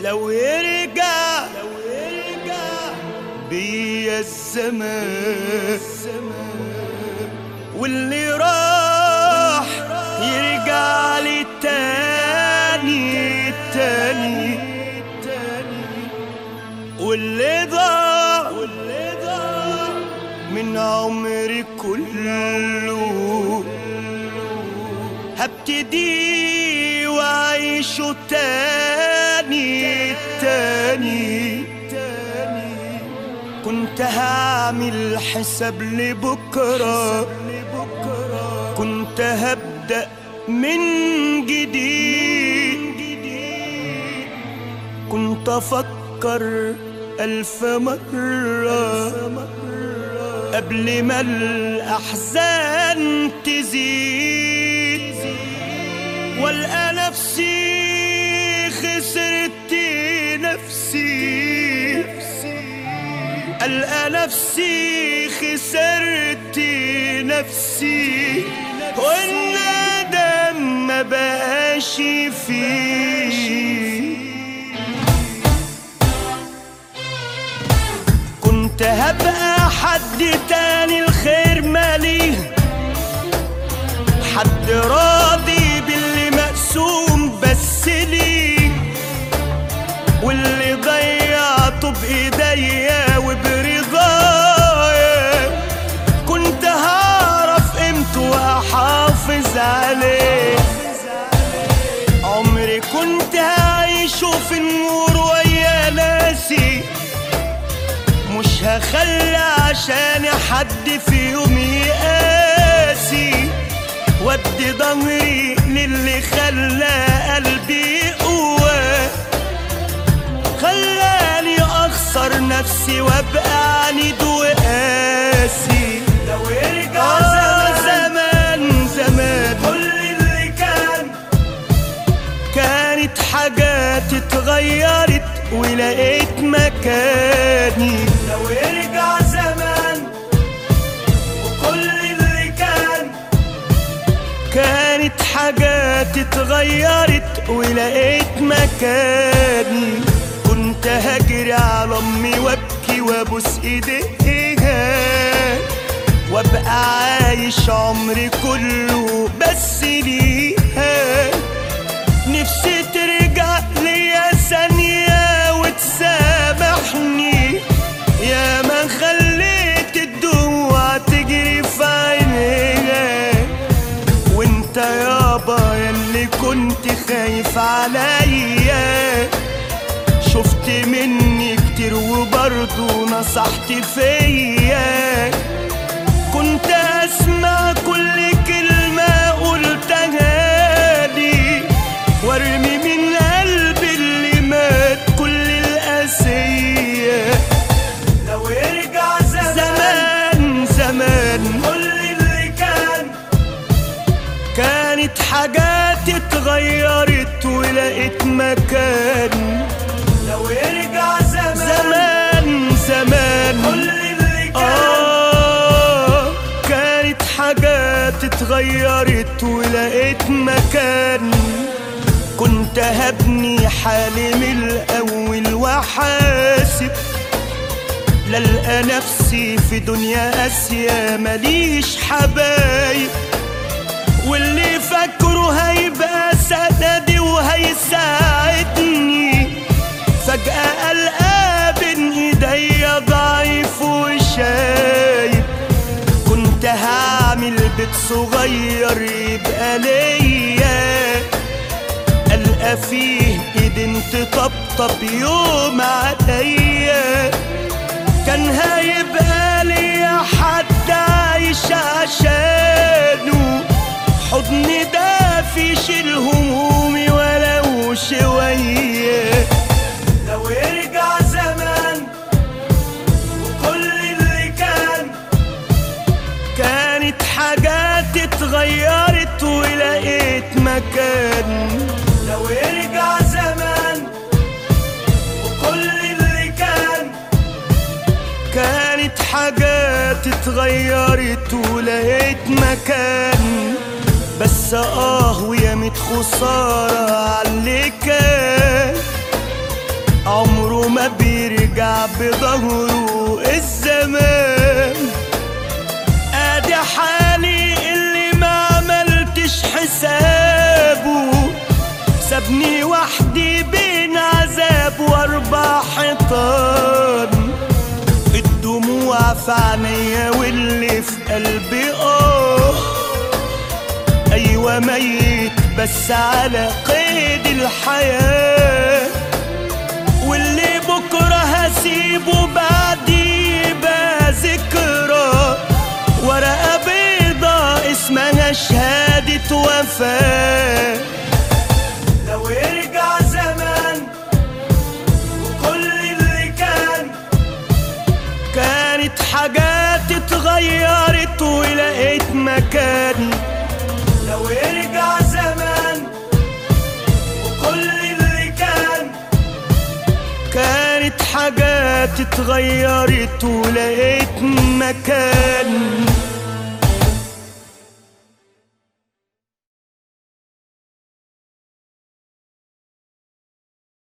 لو يرجع لو يرجع بيا الزمان واللي راح يرجع لي تاني تاني واللي ضاع واللي ضاع من عمري كله هبتدي واعيشه تاني تاني كنت هعمل حساب لبكرة كنت هبدأ من جديد كنت أفكر ألف مرة قبل ما الأحزان تزيد والقى نفسي خسرت نفسي ألقى نفسي خسرت نفسي والندم ما بقاش فيه كنت هبقى حد تاني الخير ماليه حد راضي باللي مقسوم بس ليه واللي ضيعته بايديا وبرضايا كنت هعرف قيمته واحافظ عليه عمري كنت هعيشه في النور ويا ناسي مش هخلي عشان حد في يوم يقاسي ودي ضمري للي خلى قلبي قوة خلاني اخسر نفسي وابقى عنيد وقاسي لو يرجع زمان زمان كل اللي كان كانت حاجات اتغيرت ولقيت مكاني لو يرجع زمان وكل اللي كان كانت حاجات اتغيرت ولقيت مكاني كنت هجري على امي وابكي وابوس ايديها وابقى عايش عمري كله بس ليها نفسي ترجع ليا ثانية وتسامحني يا ما خليت الدموع تجري في عينيها وانت يابا ياللي كنت خايف عليا شفت مني كتير وبرضه نصحت فيا كنت اسمع كل كلمة قلتها لي وارمي من قلبي اللي مات كل القاسية لو يرجع زمان زمان كل اللي كان كانت حاجات اتغيرت ولقيت مكان لو يرجع زمان زمان زمان كل اللي كان آه كانت حاجات اتغيرت ولقيت مكان كنت هبني حالي من الأول وحاسب للقى نفسي في دنيا قاسية ماليش حبايب واللي فاكره هيبقى سندي وهيساعدني فجأة ألقى بين ايديا ضعيف وشايب كنت هعمل بيت صغير يبقى ليا ألقى فيه ايدين تطبطب يوم عليا كان هيبقى ليا حد عايش عشانه حضن دافي يشيل همومي ولو شوية لو يرجع زمان وكل اللي كان كانت حاجات اتغيرت ولقيت مكان لو يرجع زمان وكل اللي كان كانت حاجات اتغيرت ولقيت مكان بس اه ويا ميت خسارة عاللي كان عمره ما بيرجع بظهره الزمان ادي حالي اللي ما عملتش حسابه سابني وحدي بين عذاب واربع حيطان الدموع في عينيا واللي في قلبي اه ايوه ميت بس على قيد الحياه واللي بكره هسيبه بعدي يبقى ذكرى ورقه بيضة اسمها شهاده وفاه لو يرجع زمان وكل اللي كان كانت حاجات اتغيرت ولقيت مكان لو يرجع زمان وكل اللي كان كانت حاجات اتغيرت ولقيت مكان